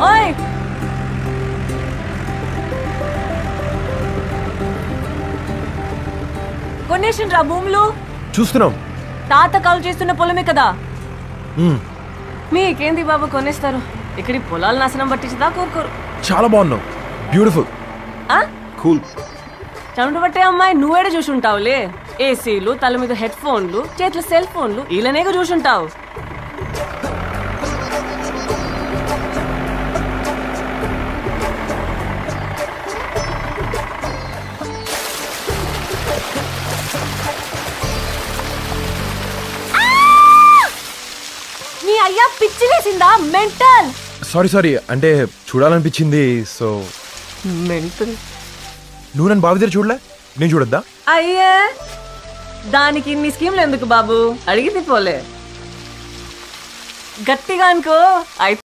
ఓయ్ కొనేసిండ్రా భూములు చూస్తున్నాం తాత కాల్ చేస్తున్న పొలమే కదా మ్మ్. మీకేంది బాబు కొనేస్తారు ఇక్కడి పొలాలు నాశనం పట్టించదా కోరుకోరు చాలా బాగున్నావు బ్యూటిఫుల్ ఆ? కూల్ చెమట పట్టే అమ్మాయి నువ్వేడ చూసుంటావులే ఏసీలు తల మీద హెడ్ ఫోన్లు చేతిలో సెల్ ఫోన్లు ఇలానేగా చూసుంటావు మీ అయ్యా పిచ్చి వేసిందా మెంటల్ సారీ సారీ అంటే చూడాలనిపించింది సో మెంటల్ నువ్వు నన్ను బావి దగ్గర చూడలే నేను చూడొద్దా అయ్యే దానికి ఇన్ని స్కీమ్లు ఎందుకు బాబు అడిగితే పోలే గట్టిగా అనుకో అయితే